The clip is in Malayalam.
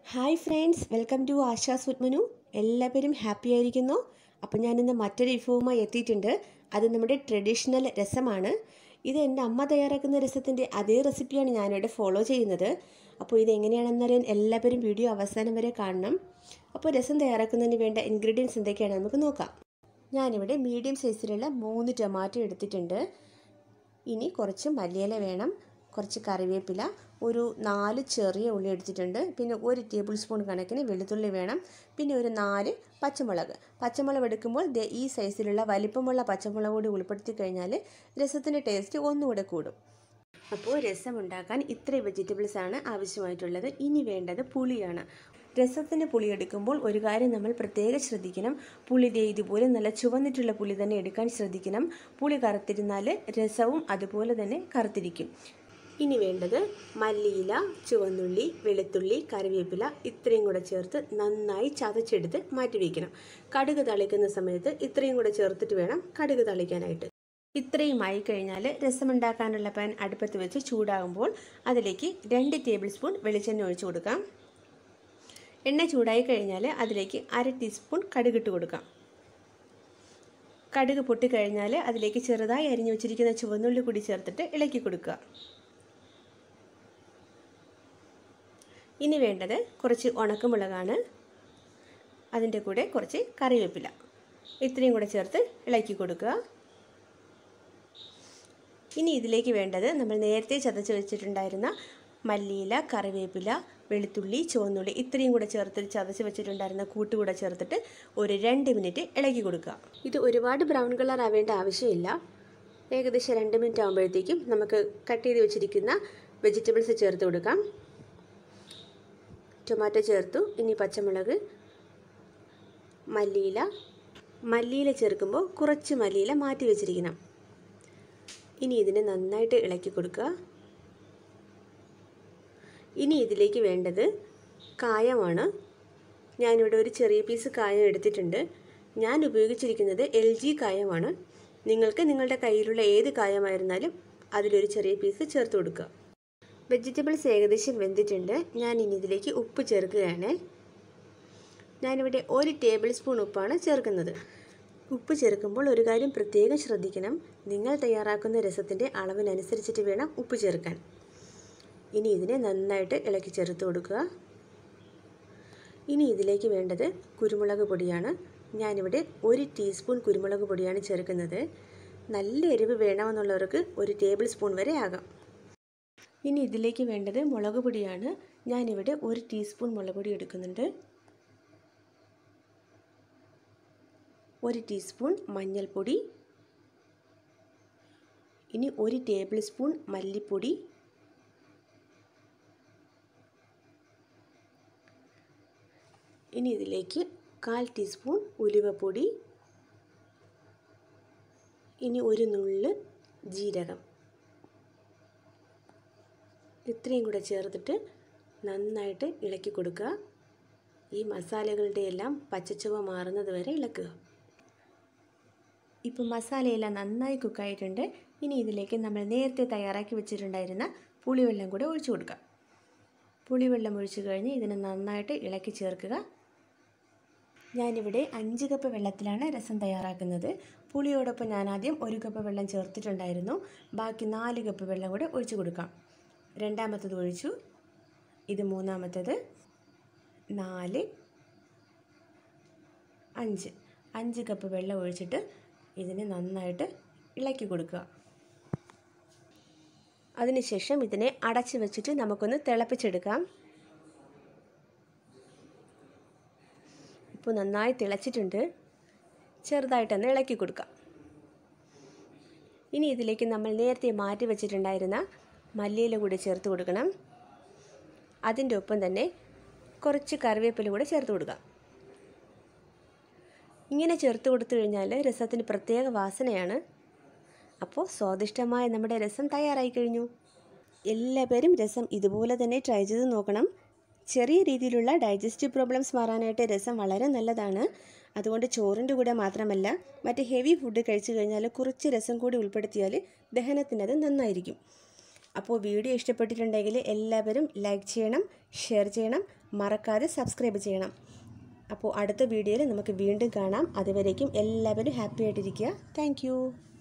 hi friends welcome to Asha's food menu എല്ലാവരും ഹാപ്പി ആയിരിക്കുന്നു അപ്പോൾ ഞാനിന്ന് മറ്റൊരു വിഭവവുമായി എത്തിയിട്ടുണ്ട് അത് നമ്മുടെ ട്രഡീഷണൽ രസമാണ് ഇത് എൻ്റെ അമ്മ തയ്യാറാക്കുന്ന രസത്തിൻ്റെ അതേ റെസിപ്പിയാണ് ഞാനിവിടെ ഫോളോ ചെയ്യുന്നത് അപ്പോൾ ഇത് എങ്ങനെയാണെന്നറിയാൻ എല്ലാവരും വീഡിയോ അവസാനം വരെ കാണണം അപ്പോൾ രസം തയ്യാറാക്കുന്നതിന് വേണ്ട ഇൻഗ്രീഡിയൻസ് എന്തൊക്കെയാണ് നമുക്ക് നോക്കാം ഞാനിവിടെ മീഡിയം സൈസിലുള്ള മൂന്ന് ടൊമാറ്റോ എടുത്തിട്ടുണ്ട് ഇനി കുറച്ച് മല്ലിയില വേണം കുറച്ച് കറിവേപ്പില ഒരു നാല് ചെറിയ ഉള്ളി എടുത്തിട്ടുണ്ട് പിന്നെ ഒരു ടേബിൾ സ്പൂൺ കണക്കിന് വെളുത്തുള്ളി വേണം പിന്നെ ഒരു നാല് പച്ചമുളക് പച്ചമുളക് എടുക്കുമ്പോൾ ദേ ഈ സൈസിലുള്ള വലിപ്പമുള്ള പച്ചമുളക് കൂടി ഉൾപ്പെടുത്തി കഴിഞ്ഞാൽ രസത്തിൻ്റെ ടേസ്റ്റ് ഒന്നുകൂടെ കൂടും അപ്പോൾ രസം ഉണ്ടാക്കാൻ ഇത്രയും വെജിറ്റബിൾസ് ആണ് ആവശ്യമായിട്ടുള്ളത് ഇനി വേണ്ടത് പുളിയാണ് രസത്തിന് പുളി എടുക്കുമ്പോൾ ഒരു കാര്യം നമ്മൾ പ്രത്യേകം ശ്രദ്ധിക്കണം പുളി ദേ ഇതുപോലെ നല്ല ചുവന്നിട്ടുള്ള പുളി തന്നെ എടുക്കാൻ ശ്രദ്ധിക്കണം പുളി കറുത്തിരുന്നാൽ രസവും അതുപോലെ തന്നെ കറുത്തിരിക്കും ഇനി വേണ്ടത് മല്ലിയില ചുവന്നുള്ളി വെളുത്തുള്ളി കറിവേപ്പില ഇത്രയും കൂടെ ചേർത്ത് നന്നായി ചതച്ചെടുത്ത് മാറ്റി വയ്ക്കണം കടുക് തളിക്കുന്ന സമയത്ത് ഇത്രയും കൂടെ ചേർത്തിട്ട് വേണം കടുക് തളിക്കാനായിട്ട് ഇത്രയും ആയി കഴിഞ്ഞാൽ രസമുണ്ടാക്കാനുള്ള പാൻ അടുപ്പത്ത് വെച്ച് ചൂടാകുമ്പോൾ അതിലേക്ക് രണ്ട് ടേബിൾ സ്പൂൺ വെളിച്ചെണ്ണ ഒഴിച്ചു കൊടുക്കാം എണ്ണ ചൂടായി കഴിഞ്ഞാൽ അതിലേക്ക് അര ടീസ്പൂൺ കടുകിട്ട് കൊടുക്കാം കടുക് പൊട്ടിക്കഴിഞ്ഞാൽ അതിലേക്ക് ചെറുതായി അരിഞ്ഞു വെച്ചിരിക്കുന്ന ചുവന്നുള്ളി കൂടി ചേർത്തിട്ട് ഇളക്കി കൊടുക്കുക ഇനി വേണ്ടത് കുറച്ച് ഉണക്കമുളകാണ് അതിൻ്റെ കൂടെ കുറച്ച് കറിവേപ്പില ഇത്രയും കൂടെ ചേർത്ത് ഇളക്കി കൊടുക്കുക ഇനി ഇതിലേക്ക് വേണ്ടത് നമ്മൾ നേരത്തെ ചതച്ച് വെച്ചിട്ടുണ്ടായിരുന്ന മല്ലിയില കറിവേപ്പില വെളുത്തുള്ളി ചുവന്നുള്ളി ഇത്രയും കൂടെ ചേർത്ത് ചതച്ച് വെച്ചിട്ടുണ്ടായിരുന്ന കൂട്ട് കൂടെ ചേർത്തിട്ട് ഒരു രണ്ട് മിനിറ്റ് ഇളക്കി കൊടുക്കുക ഇത് ഒരുപാട് ബ്രൗൺ കളർ ആവേണ്ട ആവശ്യമില്ല ഏകദേശം രണ്ട് മിനിറ്റ് ആകുമ്പോഴത്തേക്കും നമുക്ക് കട്ട് ചെയ്ത് വെച്ചിരിക്കുന്ന വെജിറ്റബിൾസ് ചേർത്ത് കൊടുക്കാം ടൊമാറ്റോ ചേർത്തു ഇനി പച്ചമുളക് മല്ലിയില മല്ലിയില ചേർക്കുമ്പോൾ കുറച്ച് മല്ലിയില മാറ്റി വെച്ചിരിക്കണം ഇനി ഇതിനെ നന്നായിട്ട് ഇളക്കി കൊടുക്കുക ഇനി ഇതിലേക്ക് വേണ്ടത് കായമാണ് ഞാനിവിടെ ഒരു ചെറിയ പീസ് കായം എടുത്തിട്ടുണ്ട് ഞാൻ ഉപയോഗിച്ചിരിക്കുന്നത് എൽ ജി കായമാണ് നിങ്ങൾക്ക് നിങ്ങളുടെ കയ്യിലുള്ള ഏത് കായമായിരുന്നാലും അതിലൊരു ചെറിയ പീസ് ചേർത്ത് കൊടുക്കുക വെജിറ്റബിൾസ് ഏകദേശം വെന്തിട്ടുണ്ട് ഞാൻ ഇനി ഇതിലേക്ക് ഉപ്പ് ചേർക്കുകയാണ് ഞാനിവിടെ ഒരു ടേബിൾ സ്പൂൺ ഉപ്പാണ് ചേർക്കുന്നത് ഉപ്പ് ചേർക്കുമ്പോൾ ഒരു കാര്യം പ്രത്യേകം ശ്രദ്ധിക്കണം നിങ്ങൾ തയ്യാറാക്കുന്ന രസത്തിൻ്റെ അളവിനനുസരിച്ചിട്ട് വേണം ഉപ്പ് ചേർക്കാൻ ഇനി ഇതിനെ നന്നായിട്ട് ഇളക്കി ചേർത്ത് കൊടുക്കുക ഇനി ഇതിലേക്ക് വേണ്ടത് കുരുമുളക് പൊടിയാണ് ഞാനിവിടെ ഒരു ടീസ്പൂൺ കുരുമുളക് പൊടിയാണ് ചേർക്കുന്നത് നല്ല എരിവ് വേണമെന്നുള്ളവർക്ക് ഒരു ടേബിൾ സ്പൂൺ വരെ ആകാം ഇനി ഇതിലേക്ക് വേണ്ടത് മുളക് പൊടിയാണ് ഞാനിവിടെ ഒരു ടീസ്പൂൺ മുളക് പൊടി എടുക്കുന്നുണ്ട് ഒരു ടീസ്പൂൺ മഞ്ഞൾപ്പൊടി ഇനി ഒരു ടേബിൾ സ്പൂൺ മല്ലിപ്പൊടി ഇനി ഇതിലേക്ക് കാൽ ടീസ്പൂൺ ഉലുവപ്പൊടി ഇനി ഒരു നുള്ള് ജീരകം ഇത്രയും കൂടെ ചേർത്തിട്ട് നന്നായിട്ട് ഇളക്കി കൊടുക്കുക ഈ മസാലകളുടെ എല്ലാം പച്ചച്ചുവ മാറുന്നത് വരെ ഇളക്കുക ഇപ്പോൾ മസാലയെല്ലാം നന്നായി കുക്കായിട്ടുണ്ട് ഇനി ഇതിലേക്ക് നമ്മൾ നേരത്തെ തയ്യാറാക്കി വെച്ചിട്ടുണ്ടായിരുന്ന പുളിവെള്ളം കൂടെ ഒഴിച്ചു കൊടുക്കാം പുളിവെള്ളം ഒഴിച്ചു കഴിഞ്ഞ് ഇതിനെ നന്നായിട്ട് ഇളക്കി ചേർക്കുക ഞാനിവിടെ അഞ്ച് കപ്പ് വെള്ളത്തിലാണ് രസം തയ്യാറാക്കുന്നത് പുളിയോടൊപ്പം ഞാൻ ആദ്യം ഒരു കപ്പ് വെള്ളം ചേർത്തിട്ടുണ്ടായിരുന്നു ബാക്കി നാല് കപ്പ് വെള്ളം കൂടെ ഒഴിച്ചു കൊടുക്കാം രണ്ടാമത്തത് ഒഴിച്ചു ഇത് മൂന്നാമത്തത് നാല് അഞ്ച് അഞ്ച് കപ്പ് വെള്ളം ഒഴിച്ചിട്ട് ഇതിനെ നന്നായിട്ട് ഇളക്കി കൊടുക്കുക അതിനുശേഷം ഇതിനെ അടച്ച് വെച്ചിട്ട് നമുക്കൊന്ന് തിളപ്പിച്ചെടുക്കാം ഇപ്പോൾ നന്നായി തിളച്ചിട്ടുണ്ട് ചെറുതായിട്ടൊന്ന് ഇളക്കി കൊടുക്കാം ഇനി ഇതിലേക്ക് നമ്മൾ നേരത്തെ മാറ്റി വെച്ചിട്ടുണ്ടായിരുന്ന മല്ലിയില കൂടി ചേർത്ത് കൊടുക്കണം അതിൻ്റെ ഒപ്പം തന്നെ കുറച്ച് കറിവേപ്പില കൂടെ ചേർത്ത് കൊടുക്കാം ഇങ്ങനെ ചേർത്ത് കൊടുത്തു കഴിഞ്ഞാൽ രസത്തിന് പ്രത്യേക വാസനയാണ് അപ്പോൾ സ്വാദിഷ്ടമായ നമ്മുടെ രസം തയ്യാറായി കഴിഞ്ഞു എല്ലാവരും രസം ഇതുപോലെ തന്നെ ട്രൈ ചെയ്ത് നോക്കണം ചെറിയ രീതിയിലുള്ള ഡൈജസ്റ്റീവ് പ്രോബ്ലംസ് മാറാനായിട്ട് രസം വളരെ നല്ലതാണ് അതുകൊണ്ട് ചോറിൻ്റെ കൂടെ മാത്രമല്ല മറ്റ് ഹെവി ഫുഡ് കഴിച്ചു കഴിഞ്ഞാൽ കുറച്ച് രസം കൂടി ഉൾപ്പെടുത്തിയാൽ ദഹനത്തിനത് നന്നായിരിക്കും അപ്പോൾ വീഡിയോ ഇഷ്ടപ്പെട്ടിട്ടുണ്ടെങ്കിൽ എല്ലാവരും ലൈക്ക് ചെയ്യണം ഷെയർ ചെയ്യണം മറക്കാതെ സബ്സ്ക്രൈബ് ചെയ്യണം അപ്പോൾ അടുത്ത വീഡിയോയിൽ നമുക്ക് വീണ്ടും കാണാം അതുവരേക്കും എല്ലാവരും ഹാപ്പി ആയിട്ടിരിക്കുക താങ്ക്